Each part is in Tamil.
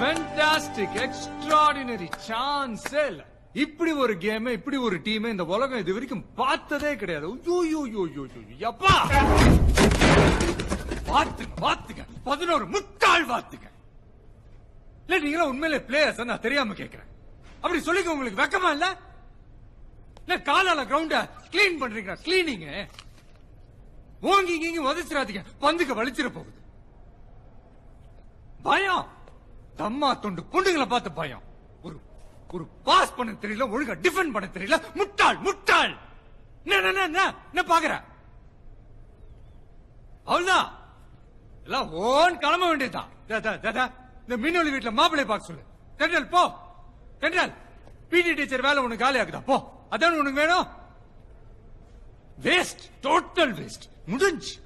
ஃபென்டாஸ்டிக் எக்ஸ்ட்ராடினரி சான்ஸே இல்ல இப்படி ஒரு கேம் இப்படி ஒரு டீம் இந்த உலகம் இது வரைக்கும் பார்த்ததே கிடையாது ஐயோ, ஐயோ, ஐயோ, ஐயோ, ஐயோ, யப்பா பாத்துங்க பாத்துங்க பதினோரு முட்டாள் பாத்துங்க இல்ல நீங்களா உண்மையிலே பிளேயர்ஸ் நான் தெரியாம கேக்குறேன் அப்படி சொல்லிக்க உங்களுக்கு வெக்கமா இல்ல இல்ல காலால கிரவுண்ட கிளீன் பண்றீங்க கிளீனிங் ஓங்கி இங்க உதச்சிடாதீங்க பந்துக்கு வலிச்சிட போகுது பயம் தம்மா தொண்டு பொண்ணுங்களை பார்த்து பயம் ஒரு ஒரு பாஸ் பண்ண தெரியல ஒழுங்கா டிஃபெண்ட் பண்ண தெரியல முட்டாள் முட்டாள் என்ன என்ன, என்ன, என்ன என்ன பாக்குற அவ்வளவுதான் எல்லாம் ஓன் கிளம்ப வேண்டியதுதான் தா, தா, தா, தா. இந்த மீனொலி வீட்டுல மாப்பிள்ளை பார்க்க சொல்லு டெண்டல் போ டெண்டல் பிடி டீச்சர் வேலை உனக்கு காலி ஆகுதா போ அதான் உனக்கு வேணும் வேஸ்ட் டோட்டல் வேஸ்ட் முடிஞ்சு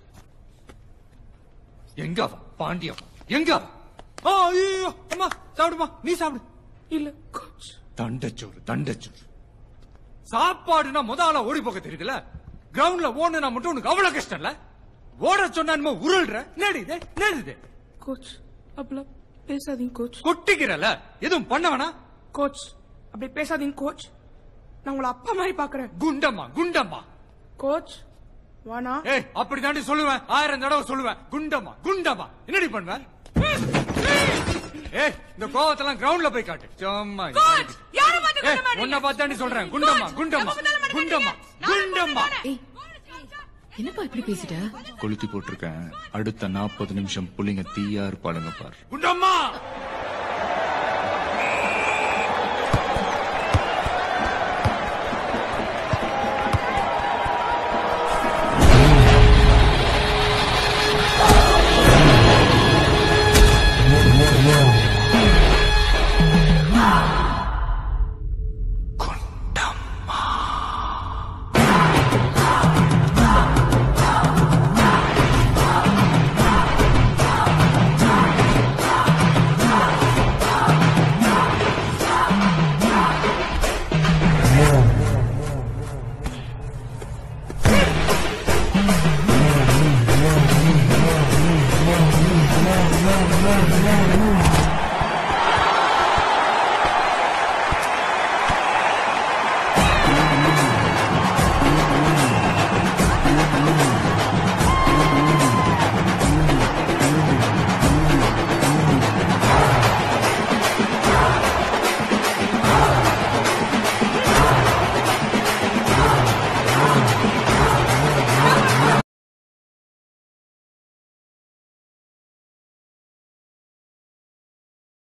எங்க அவன் பாண்டியம் எங்க அவன்? ஆ, ஐயோ அம்மா சாப்பிடுமா நீ சாப்பிடு இல்ல கோச் தண்டச்சோறு தண்டச்சோறு சாப்பாடுனா முத ஆளா ஓடி போக தெரியுதுல கிரவுண்ட்ல ஓடுனா மட்டும் உனக்கு அவ்வளவு கஷ்டம் இல்ல ஓட சொன்னா என்னமோ உருள்ற நேடு இது நேடு இது கோச் அப்படிலாம் பேசாதீங்க கோச் கொட்டிக்கிறல எதுவும் பண்ண வேணா கோச் அப்படி பேசாதீங்க கோச் நான் உங்களை அப்பா மாதிரி பாக்குறேன் குண்டம்மா குண்டம்மா கோச் வானா ஏய் அப்படி தாண்டி சொல்லுவேன் ஆயிரம் தடவை சொல்லுவேன் குண்டம்மா குண்டம்மா என்னடி பண்ணுவேன் ஏய் இந்த கோவத்தெல்லாம் கிரவுண்ட்ல போய் காட்டு சும்மா கோச் யார பார்த்து ஏய் உன்னை பார்த்தாண்டி சொல்றேன் குண்டம்மா குண்டம்மா குண்டம்மா குண்டம்மா ஏய் என்னப்பா இப்படி பேசிட்ட கொளுத்தி போட்டிருக்கேன் அடுத்த நாற்பது நிமிஷம் புள்ளிங்க தீயா இருப்பாளுங்க பார் குண்டம்மா